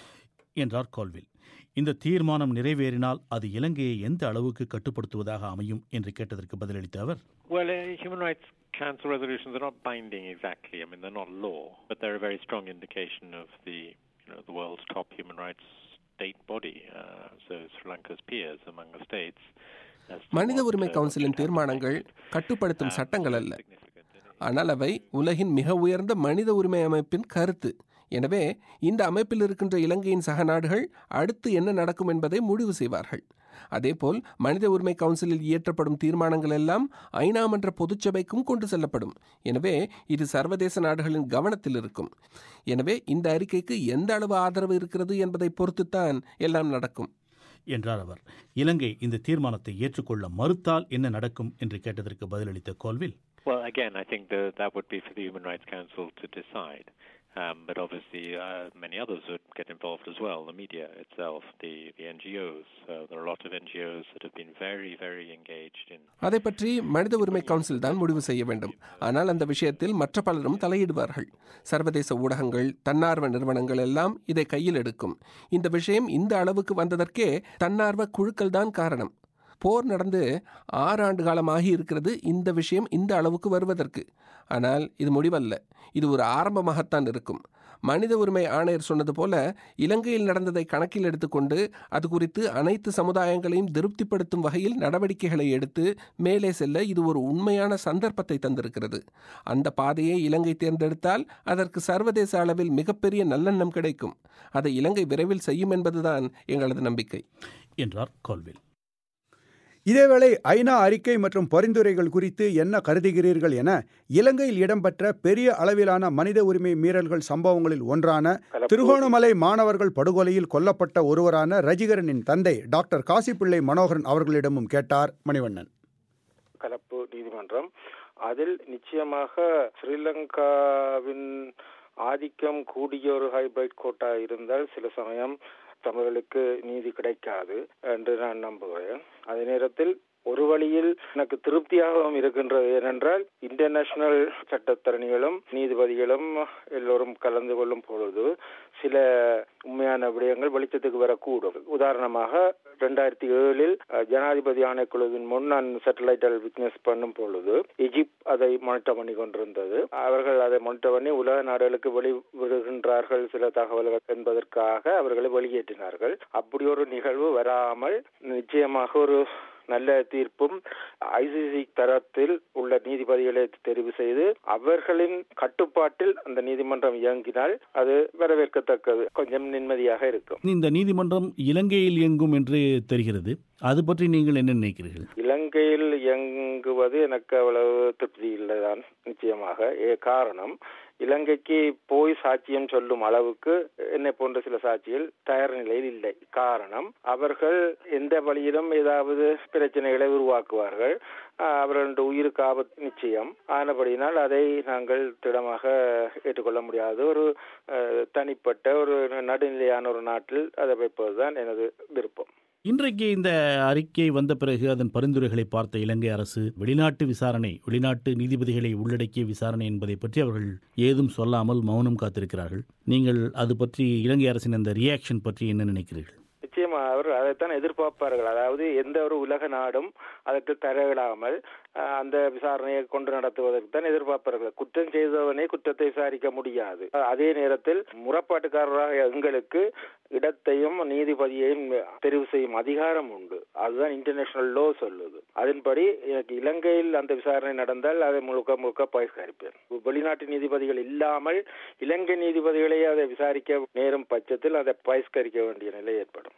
என்றார் கோல்வில் இந்த தீர்மானம் நிறைவேறினால் அது இலங்கையை எந்த அளவுக்கு கட்டுப்படுத்துவதாக அமையும் என்று கேட்டதற்கு பதிலளித்த அவர் Well, uh, human rights council resolutions are not binding exactly. I mean, they're not law, but they're a very strong indication of the, you know, the world's top human rights state body. Uh, so Sri Lanka's peers among the states. as to மனித what, உரிமை uh, கவுன்சிலின் தீர்மானங்கள் கட்டுப்படுத்தும் சட்டங்கள் அல்ல ஆனால் அவை உலகின் மிக உயர்ந்த மனித உரிமை அமைப்பின் கருத்து எனவே இந்த அமைப்பில் இருக்கின்ற இலங்கையின் சக நாடுகள் அடுத்து என்ன நடக்கும் என்பதை முடிவு செய்வார்கள் அதேபோல் மனித உரிமை கவுன்சிலில் இயற்றப்படும் தீர்மானங்கள் எல்லாம் ஐநா மன்ற பொதுச்சபைக்கும் கொண்டு செல்லப்படும் எனவே இது சர்வதேச நாடுகளின் கவனத்தில் இருக்கும் எனவே இந்த அறிக்கைக்கு எந்த அளவு ஆதரவு இருக்கிறது என்பதை பொறுத்துத்தான் எல்லாம் நடக்கும் என்றார் அவர் இலங்கை இந்த தீர்மானத்தை ஏற்றுக்கொள்ள மறுத்தால் என்ன நடக்கும் என்று கேட்டதற்கு பதிலளித்த கோல்வில் Well, again, I think that that would be for the Human Rights Council to decide. Um, but obviously, uh, many others would get involved as well. The media itself, the, the NGOs. Uh, there are a lot of NGOs that have been very, very engaged in. அதை பற்றி மனித உரிமை council தான் முடிவு செய்ய வேண்டும் ஆனால் அந்த விஷயத்தில் மற்ற பலரும் தலையிடுவார்கள் சர்வதேச ஊடகங்கள் தன்னார்வ நிறுவனங்கள் எல்லாம் இதை கையில் எடுக்கும் இந்த விஷயம் இந்த அளவுக்கு வந்ததற்கே தன்னார்வ குழுக்கள் தான் காரணம் போர் நடந்து ஆறு ஆண்டு காலமாகி இருக்கிறது இந்த விஷயம் இந்த அளவுக்கு வருவதற்கு ஆனால் இது முடிவல்ல இது ஒரு ஆரம்பமாகத்தான் இருக்கும் மனித உரிமை ஆணையர் சொன்னது போல இலங்கையில் நடந்ததை கணக்கில் எடுத்துக்கொண்டு அது குறித்து அனைத்து சமுதாயங்களையும் திருப்திப்படுத்தும் வகையில் நடவடிக்கைகளை எடுத்து மேலே செல்ல இது ஒரு உண்மையான சந்தர்ப்பத்தை தந்திருக்கிறது அந்த பாதையை இலங்கை தேர்ந்தெடுத்தால் அதற்கு சர்வதேச அளவில் மிகப்பெரிய நல்லெண்ணம் கிடைக்கும் அதை இலங்கை விரைவில் செய்யும் என்பதுதான் எங்களது நம்பிக்கை என்றார் கோல்வில் இதேவேளை ஐநா அறிக்கை மற்றும் பரிந்துரைகள் குறித்து என்ன கருதுகிறீர்கள் என இலங்கையில் இடம்பெற்ற பெரிய அளவிலான மனித உரிமை மீறல்கள் சம்பவங்களில் ஒன்றான திருகோணமலை மாணவர்கள் படுகொலையில் கொல்லப்பட்ட ஒருவரான ரஜிகரனின் தந்தை டாக்டர் காசிப்பிள்ளை மனோகரன் அவர்களிடமும் கேட்டார் மணிவண்ணன் கலப்பு நீதிமன்றம் அதில் நிச்சயமாக ஸ்ரீலங்காவின் ஆதிக்கம் கூடிய ஒரு ஹைபிரைட் கோட்டா இருந்தால் சில சமயம் தமிழர்களுக்கு நீதி கிடைக்காது என்று நான் நம்புகிறேன் அதே நேரத்தில் ஒரு வழியில் எனக்கு திருப்தியாகவும் இருக்கின்றது ஏனென்றால் இன்டர்நேஷனல் சட்டத்தரணிகளும் நீதிபதிகளும் எல்லோரும் கலந்து கொள்ளும் பொழுது சில உண்மையான விடயங்கள் வெளிச்சத்துக்கு வரக்கூடும் உதாரணமாக ரெண்டாயிரத்தி ஏழில் ஜனாதிபதி ஆணைக்குழுவின் முன் நான் சேட்டலைட்டல் விட்னஸ் பண்ணும் பொழுது எஜிப்த் அதை மானிட்டர் பண்ணி கொண்டிருந்தது அவர்கள் அதை மானிட்டர் பண்ணி உலக நாடுகளுக்கு வெளிவிடுகின்றார்கள் சில தகவல்கள் என்பதற்காக அவர்களை வெளியேற்றினார்கள் அப்படி ஒரு நிகழ்வு வராமல் நிச்சயமாக ஒரு நல்ல தீர்ப்பும் ஐசிசி தரத்தில் உள்ள நீதிபதிகளை தெரிவு செய்து அவர்களின் கட்டுப்பாட்டில் அந்த நீதிமன்றம் இயங்கினால் அது வரவேற்கத்தக்கது கொஞ்சம் நிம்மதியாக இருக்கும் இந்த நீதிமன்றம் இலங்கையில் இயங்கும் என்று தெரிகிறது அது பற்றி நீங்கள் என்ன நினைக்கிறீர்கள் இலங்கையில் இயங்குவது எனக்கு அவ்வளவு திருப்தி இல்லைதான் நிச்சயமாக ஏ காரணம் இலங்கைக்கு போய் சாட்சியம் சொல்லும் அளவுக்கு என்னை போன்ற சில சாட்சிகள் தயார் நிலையில் இல்லை காரணம் அவர்கள் எந்த வழியிலும் ஏதாவது பிரச்சனைகளை உருவாக்குவார்கள் அவர்களுடைய உயிருக்கு ஆபத்து நிச்சயம் ஆனபடியினால் அதை நாங்கள் திடமாக ஏற்றுக்கொள்ள முடியாது ஒரு தனிப்பட்ட ஒரு நடுநிலையான ஒரு நாட்டில் அதை வைப்பதுதான் எனது விருப்பம் இன்றைக்கு இந்த அறிக்கை வந்த பிறகு அதன் பரிந்துரைகளை பார்த்த இலங்கை அரசு வெளிநாட்டு விசாரணை வெளிநாட்டு நீதிபதிகளை உள்ளடக்கிய விசாரணை என்பதை பற்றி அவர்கள் ஏதும் சொல்லாமல் மௌனம் காத்திருக்கிறார்கள் நீங்கள் அது பற்றி இலங்கை அரசின் அந்த ரியாக்ஷன் பற்றி என்ன நினைக்கிறீர்கள் நிச்சயமா அவர் அதைத்தான் எதிர்பார்ப்பார்கள் அதாவது எந்த ஒரு உலக நாடும் அதற்கு தரவிடாமல் அந்த விசாரணையை கொண்டு நடத்துவதற்கு தான் எதிர்பார்ப்பார்கள் குற்றம் செய்தவனே குற்றத்தை விசாரிக்க முடியாது அதே நேரத்தில் முறப்பாட்டுக்காரராக எங்களுக்கு இடத்தையும் நீதிபதியையும் தெரிவு செய்யும் அதிகாரம் உண்டு அதுதான் இன்டர்நேஷனல் லோ சொல்லுது அதன்படி எனக்கு இலங்கையில் அந்த விசாரணை நடந்தால் அதை முழுக்க முழுக்க பகிஷ்கரிப்பேன் வெளிநாட்டு நீதிபதிகள் இல்லாமல் இலங்கை நீதிபதிகளே அதை விசாரிக்க நேரும் பட்சத்தில் அதை பகிஷ்கரிக்க வேண்டிய நிலை ஏற்படும்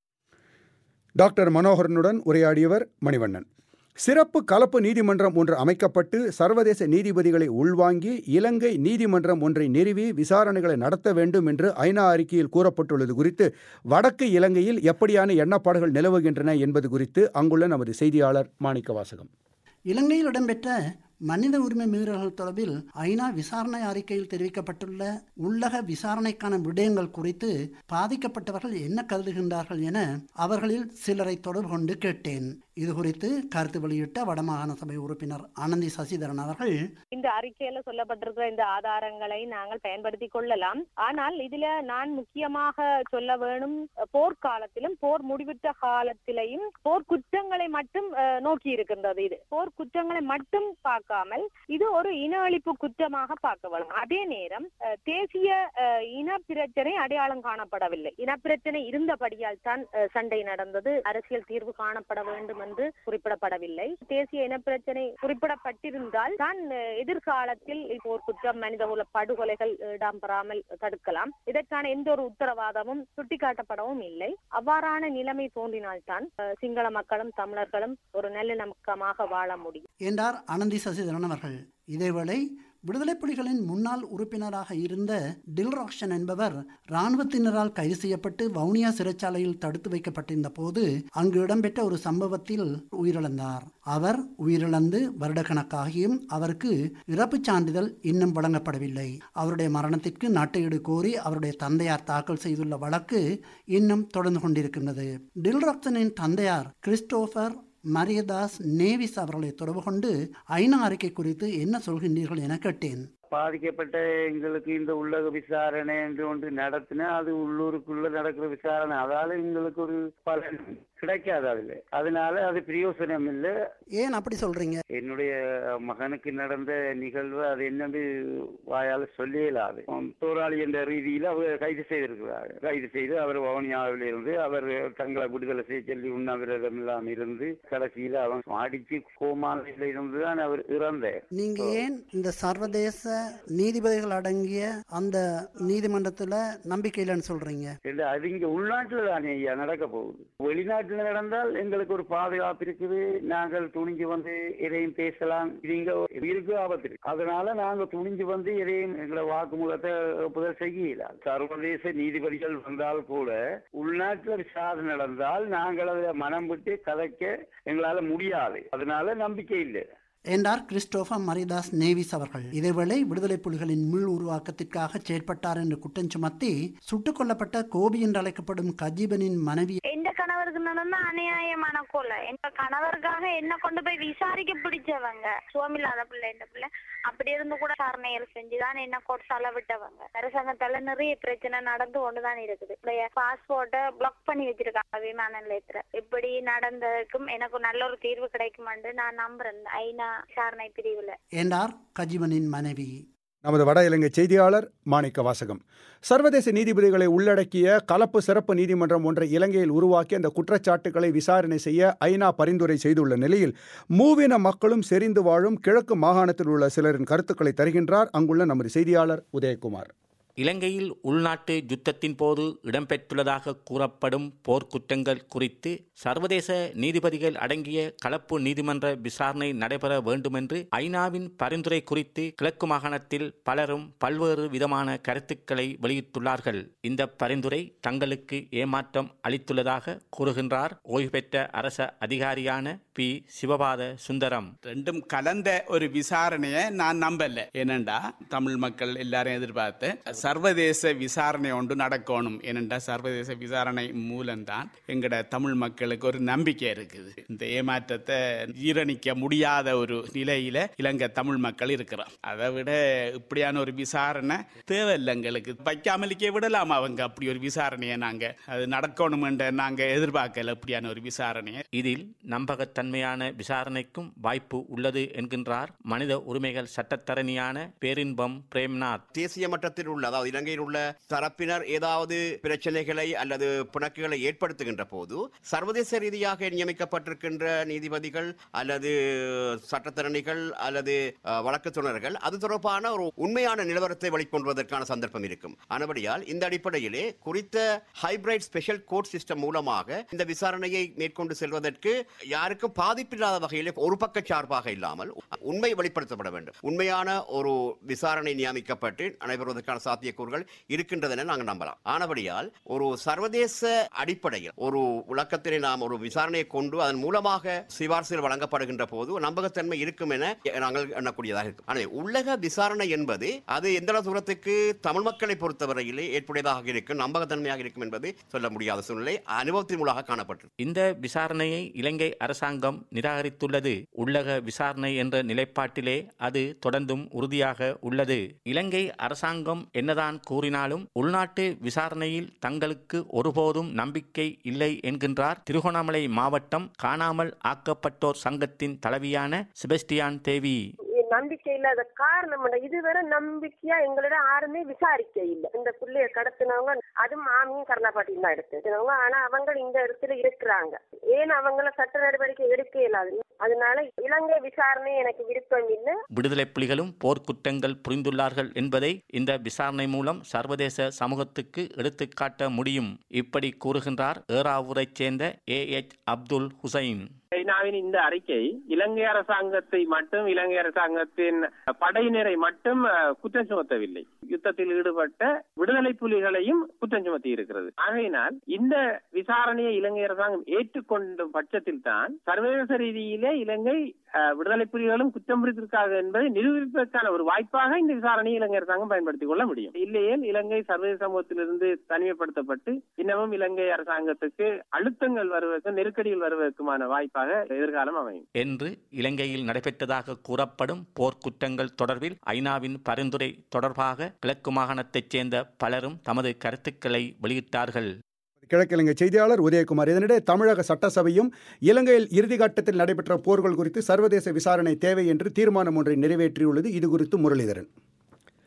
டாக்டர் மனோகரனுடன் உரையாடியவர் மணிவண்ணன் சிறப்பு கலப்பு நீதிமன்றம் ஒன்று அமைக்கப்பட்டு சர்வதேச நீதிபதிகளை உள்வாங்கி இலங்கை நீதிமன்றம் ஒன்றை நிறுவி விசாரணைகளை நடத்த வேண்டும் என்று ஐநா அறிக்கையில் கூறப்பட்டுள்ளது குறித்து வடக்கு இலங்கையில் எப்படியான எண்ணப்பாடுகள் நிலவுகின்றன என்பது குறித்து அங்குள்ள நமது செய்தியாளர் மாணிக்க வாசகம் இலங்கையில் இடம்பெற்ற மனித உரிமை மீறல்கள் தொடர்பில் ஐநா விசாரணை அறிக்கையில் தெரிவிக்கப்பட்டுள்ள உள்ளக விசாரணைக்கான விடயங்கள் குறித்து பாதிக்கப்பட்டவர்கள் என்ன கருதுகின்றார்கள் என அவர்களில் சிலரை தொடர்பு கொண்டு கேட்டேன் இது குறித்து கருத்து வெளியிட்ட வடமாகாண சபை உறுப்பினர் ஆனந்தி சசிதரன் அவர்கள் இந்த அறிக்கையில சொல்லப்பட்டிருக்கிற இந்த ஆதாரங்களை நாங்கள் பயன்படுத்தி கொள்ளலாம் ஆனால் இதுல நான் முக்கியமாக சொல்ல வேணும் போர்க்காலத்திலும் போர் முடிவிட்ட காலத்திலையும் போர் குற்றங்களை மட்டும் நோக்கி இருக்கின்றது இது போர் குற்றங்களை மட்டும் பார்க்காமல் இது ஒரு இன அழிப்பு குற்றமாக பார்க்க வேணும் அதே நேரம் தேசிய இன பிரச்சனை அடையாளம் காணப்படவில்லை இனப்பிரச்சனை இருந்தபடியால் தான் சண்டை நடந்தது அரசியல் தீர்வு காணப்பட வேண்டும் என்று குறிப்பிடப்படவில்லை தேசிய இனப்பிரச்சனை குறிப்பிடப்பட்டிருந்தால் தான் எதிர்காலத்தில் போர் குற்றம் மனித உல படுகொலைகள் இடம்பெறாமல் தடுக்கலாம் இதற்கான எந்த ஒரு உத்தரவாதமும் சுட்டிக்காட்டப்படவும் இல்லை அவ்வாறான நிலைமை தோன்றினால்தான் சிங்கள மக்களும் தமிழர்களும் ஒரு நல்லிணக்கமாக வாழ முடியும் என்றார் அனந்தி சசிதரன் அவர்கள் இதேவேளை விடுதலை புலிகளின் முன்னாள் உறுப்பினராக இருந்த டில்ராக்ஷன் என்பவர் இராணுவத்தினரால் கைது செய்யப்பட்டு வவுனியா சிறைச்சாலையில் தடுத்து வைக்கப்பட்டிருந்த போது அங்கு இடம்பெற்ற ஒரு சம்பவத்தில் உயிரிழந்தார் அவர் உயிரிழந்து வருடக்கணக்காகியும் அவருக்கு இறப்புச் சான்றிதழ் இன்னும் வழங்கப்படவில்லை அவருடைய மரணத்திற்கு நட்டையீடு கோரி அவருடைய தந்தையார் தாக்கல் செய்துள்ள வழக்கு இன்னும் தொடர்ந்து கொண்டிருக்கின்றது டில்ராக்சனின் தந்தையார் கிறிஸ்டோபர் மரியதாஸ் நேவிஸ் அவர்களை தொடர்பு கொண்டு ஐநா அறிக்கை குறித்து என்ன சொல்கின்றீர்கள் என கேட்டேன் பாதிக்கப்பட்ட எங்களுக்கு இந்த உள்ளக விசாரணை என்று ஒன்று நடத்தினா அது உள்ளூருக்குள்ள நடக்கிற விசாரணை அதால எங்களுக்கு ஒரு பலன் கிடைக்காது அதுல அதனால அது பிரயோசனம் இல்லை ஏன் அப்படி சொல்றீங்க என்னுடைய மகனுக்கு நடந்த நிகழ்வு அது என்னன்னு வாயால சொல்லியலாது போராளி என்ற ரீதியில் அவர் கைது செய்திருக்கிறார் கைது செய்து அவர் வவுனியாவில் இருந்து அவர் தங்களை விடுதலை செய்ய சொல்லி உண்ணாவிரதம் இல்லாமல் இருந்து கடைசியில் அவன் அடிச்சு கோமாவில் இருந்து தான் அவர் இறந்தார் நீங்க ஏன் இந்த சர்வதேச நீதிபதிகள் அடங்கிய அந்த நீதிமன்றத்துல நம்பிக்கை இல்லைன்னு சொல்றீங்க இல்ல அது இங்க உள்நாட்டுல தானே ஐயா நடக்க போகுது வெளிநாட்டுல நடந்தால் எங்களுக்கு ஒரு பாதுகாப்பு இருக்குது நாங்கள் துணிஞ்சு வந்து எதையும் பேசலாம் இது இங்க இருக்கு ஆபத்து இருக்கு அதனால நாங்க துணிஞ்சு வந்து எதையும் எங்களை வாக்குமூலத்தை ஒப்புதல் செய்யல சர்வதேச நீதிபதிகள் வந்தால் கூட உள்நாட்டுல விசாரணை நடந்தால் நாங்கள் அதை மனம் விட்டு கதைக்க எங்களால முடியாது அதனால நம்பிக்கை இல்லை என்றார் கிறிஸ்டோபர் மரிதாஸ் நேவிஸ் அவர்கள் இதேவேளை விடுதலை புலிகளின் மீள் உருவாக்கத்திற்காக செயற்பட்டார் என்று குற்றம் சுமத்தி சுட்டுக் கொல்லப்பட்ட கோபி என்று அழைக்கப்படும் கஜீபனின் மனைவி எந்த கணவருக்கு நடந்த அநியாயமான கொலை எங்க கணவருக்காக என்ன கொண்டு போய் விசாரிக்க பிடிச்சவங்க சுவமில்லாத பிள்ளை இந்த பிள்ளை அப்படி இருந்து கூட விசாரணைகள் செஞ்சுதான் என்ன கோட்ஸால விட்டவங்க அரசாங்கத்தால நிறைய பிரச்சனை நடந்து கொண்டுதான் இருக்குது பாஸ்போர்ட்டை பிளாக் பண்ணி வச்சிருக்காங்க விமான நிலையத்துல இப்படி நடந்ததுக்கும் எனக்கு நல்ல ஒரு தீர்வு கிடைக்குமான்னு நான் நம்புறேன் ஐநா விசாரணை பிரிவுல என்றார் கஜீபனின் மனைவி நமது வட இலங்கை செய்தியாளர் மாணிக்க வாசகம் சர்வதேச நீதிபதிகளை உள்ளடக்கிய கலப்பு சிறப்பு நீதிமன்றம் ஒன்றை இலங்கையில் உருவாக்கி அந்த குற்றச்சாட்டுகளை விசாரணை செய்ய ஐநா பரிந்துரை செய்துள்ள நிலையில் மூவின மக்களும் செறிந்து வாழும் கிழக்கு மாகாணத்தில் உள்ள சிலரின் கருத்துக்களை தருகின்றார் அங்குள்ள நமது செய்தியாளர் உதயகுமார் இலங்கையில் உள்நாட்டு யுத்தத்தின் போது இடம்பெற்றுள்ளதாக கூறப்படும் போர்க்குற்றங்கள் குறித்து சர்வதேச நீதிபதிகள் அடங்கிய கலப்பு நீதிமன்ற விசாரணை நடைபெற வேண்டுமென்று ஐநாவின் பரிந்துரை குறித்து கிழக்கு மாகாணத்தில் பலரும் பல்வேறு விதமான கருத்துக்களை வெளியிட்டுள்ளார்கள் இந்த பரிந்துரை தங்களுக்கு ஏமாற்றம் அளித்துள்ளதாக கூறுகின்றார் ஓய்வு பெற்ற அரச அதிகாரியான பி சிவபாத சுந்தரம் ரெண்டும் கலந்த ஒரு விசாரணையை நான் நம்பல ஏனண்டா தமிழ் மக்கள் எல்லாரும் எதிர்பார்த்து சர்வதேச விசாரணை ஒன்று நடக்கணும் ஏனென்றா சர்வதேச விசாரணை மூலம்தான் எங்கட தமிழ் மக்களுக்கு ஒரு நம்பிக்கை இருக்குது இந்த ஏமாற்றத்தை ஜீரணிக்க முடியாத ஒரு நிலையில இலங்கை தமிழ் மக்கள் இருக்கிறோம் அதை விட இப்படியான ஒரு விசாரணை தேவையில்லை எங்களுக்கு வைக்காமலிக்கே விடலாம் அவங்க அப்படி ஒரு விசாரணையை நாங்க அது நடக்கணும் என்ற நாங்க எதிர்பார்க்கல இப்படியான ஒரு விசாரணையை இதில் நம்பகத்தன்மையான விசாரணைக்கும் வாய்ப்பு உள்ளது என்கின்றார் மனித உரிமைகள் சட்டத்தரணியான பேரின்பம் பிரேம்நாத் தேசிய மட்டத்தில் உள்ள அதாவது இலங்கையில் உள்ள தரப்பினர் ஏதாவது பிரச்சனைகளை அல்லது பிணக்குகளை ஏற்படுத்துகின்ற போது சர்வதேச ரீதியாக நியமிக்கப்பட்டிருக்கின்ற நீதிபதிகள் அல்லது சட்டத்தரணிகள் அல்லது அஹ், வழக்குத்துணர்கள் அது தொடர்பான ஒரு உண்மையான நிலவரத்தை வெளிக்கொண்டுவதற்கான சந்தர்ப்பம் இருக்கும் ஆனபடியால் இந்த அடிப்படையிலே குறித்த ஹைபிரைட் ஸ்பெஷல் கோர்ட் சிஸ்டம் மூலமாக இந்த விசாரணையை மேற்கொண்டு செல்வதற்கு யாருக்கும் பாதிப்பில்லாத வகையில் ஒரு பக்க சார்பாக இல்லாமல் உண்மை வெளிப்படுத்தப்பட வேண்டும் உண்மையான ஒரு விசாரணை நியமிக்கப்பட்டு நடைபெறுவதற்கான சாத்தியக்கூறுகள் இருக்கின்றதென நாங்கள் நம்பலாம் ஆனபடியால் ஒரு சர்வதேச அடிப்படையில் ஒரு விளக்கத்தினை நாம் ஒரு விசாரணையை கொண்டு அதன் மூலமாக சிபார்சுகள் வழங்கப்படுகின்ற போது நம்பகத்தன்மை இருக்கும் என நாங்கள் எண்ணக்கூடியதாக இருக்கும் ஆனால் உள்ளக விசாரணை என்பது அது எந்த அளவு தூரத்துக்கு தமிழ் மக்களை பொறுத்தவரையிலே ஏற்புடையதாக இருக்கும் நம்பகத்தன்மையாக இருக்கும் என்பது சொல்ல முடியாத சூழ்நிலை அனுபவத்தின் மூலமாக காணப்பட்டது இந்த விசாரணையை இலங்கை அரசாங்கம் நிராகரித்துள்ளது உள்ளக விசாரணை என்ற நிலைப்பாட்டிலே அது தொடர்ந்தும் உறுதியாக உள்ளது இலங்கை அரசாங்கம் என்னதான் கூறினாலும் உள்நாட்டு விசாரணையில் தங்களுக்கு ஒருபோதும் நம்பிக்கை இல்லை என்கின்றார் திருகோணமலை மாவட்டம் காணாமல் ஆக்கப்பட்டோர் சங்கத்தின் தலைவியான செபஸ்டியான் தேவி நம்பிக்கை இல்லாத காரணம் என்ன? இதுவரை நம்பிக்கையா எங்களிடம் யாருமே விசாரிக்க இல்லை இந்த புள்ளைய கடத்தினவங்க அதுவும் மாமியும் கருணாபாட்டியும் தான் எடுத்துனவங்க ஆனா அவங்க இந்த இடத்துல இருக்கிறாங்க ஏன் அவங்கள சட்ட நடவடிக்கை எடுக்க இயலாது அதனால இலங்கை விசாரணை எனக்கு விருப்பம் இல்லை விடுதலை புலிகளும் போர்க்குற்றங்கள் புரிந்துள்ளார்கள் என்பதை இந்த விசாரணை மூலம் சர்வதேச சமூகத்துக்கு எடுத்துக்காட்ட முடியும் இப்படி கூறுகின்றார் ஏறாவூரைச் சேர்ந்த ஏ எச் அப்துல் ஹுசைன் ஐநாவின் இந்த அறிக்கை இலங்கை அரசாங்கத்தை மட்டும் இலங்கை அரசாங்கத்தின் படையினரை மட்டும் அஹ், குற்றம் சுமத்தவில்லை யுத்தத்தில் ஈடுபட்ட விடுதலை புலிகளையும் குற்றம் சுமத்தி இருக்கிறது ஆகையினால் இந்த விசாரணையை இலங்கை அரசாங்கம் ஏற்றுக்கொண்ட பட்சத்தில் தான் சர்வதேச ரீதியிலே இலங்கை அஹ், விடுதலை புலிகளும் குற்றம் புரிந்திருக்காங்க என்பதை நிரூபிப்பதற்கான ஒரு வாய்ப்பாக இந்த விசாரணையை இலங்கை அரசாங்கம் பயன்படுத்திக் கொள்ள முடியும் இல்லையேல் இலங்கை சர்வதேச சமூகத்திலிருந்து தனிமைப்படுத்தப்பட்டு இன்னமும் இலங்கை அரசாங்கத்துக்கு அழுத்தங்கள் வருவதற்கும் நெருக்கடிகள் வருவதற்குமான வாய்ப்பாக எதிர்காலம் அமையும் என்று இலங்கையில் நடைபெற்றதாக கூறப்படும் போர்க்குற்றங்கள் தொடர்பில் ஐநாவின் பரிந்துரை தொடர்பாக கிழக்கு மாகாணத்தைச் சேர்ந்த பலரும் தமது கருத்துக்களை வெளியிட்டார்கள் கிழக்கிழங்கை செய்தியாளர் உதயகுமார் இதனிடையே தமிழக சட்டசபையும் இலங்கையில் இறுதிக்கட்டத்தில் நடைபெற்ற போர்கள் குறித்து சர்வதேச விசாரணை தேவை என்று தீர்மானம் ஒன்றை நிறைவேற்றியுள்ளது இது குறித்து முரளிதரன்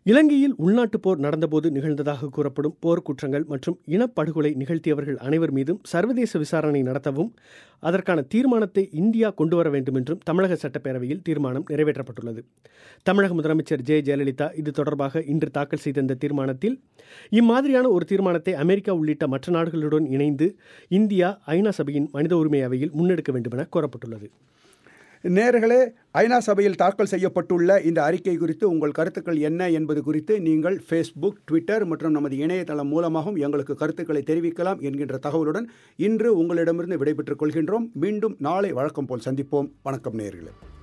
இலங்கையில் உள்நாட்டுப் போர் நடந்தபோது நிகழ்ந்ததாக கூறப்படும் போர் குற்றங்கள் மற்றும் இனப்படுகொலை நிகழ்த்தியவர்கள் அனைவர் மீதும் சர்வதேச விசாரணை நடத்தவும் அதற்கான தீர்மானத்தை இந்தியா கொண்டுவர வேண்டும் என்றும் தமிழக சட்டப்பேரவையில் தீர்மானம் நிறைவேற்றப்பட்டுள்ளது தமிழக முதலமைச்சர் ஜெ ஜெயலலிதா இது தொடர்பாக இன்று தாக்கல் செய்த இந்த தீர்மானத்தில் இம்மாதிரியான ஒரு தீர்மானத்தை அமெரிக்கா உள்ளிட்ட மற்ற நாடுகளுடன் இணைந்து இந்தியா ஐநா சபையின் மனித உரிமை அவையில் முன்னெடுக்க வேண்டும் என கோரப்பட்டுள்ளது நேர்களே ஐநா சபையில் தாக்கல் செய்யப்பட்டுள்ள இந்த அறிக்கை குறித்து உங்கள் கருத்துக்கள் என்ன என்பது குறித்து நீங்கள் ஃபேஸ்புக் ட்விட்டர் மற்றும் நமது இணையதளம் மூலமாகவும் எங்களுக்கு கருத்துக்களை தெரிவிக்கலாம் என்கின்ற தகவலுடன் இன்று உங்களிடமிருந்து விடைபெற்றுக் கொள்கின்றோம் மீண்டும் நாளை வழக்கம் போல் சந்திப்போம் வணக்கம் நேர்களே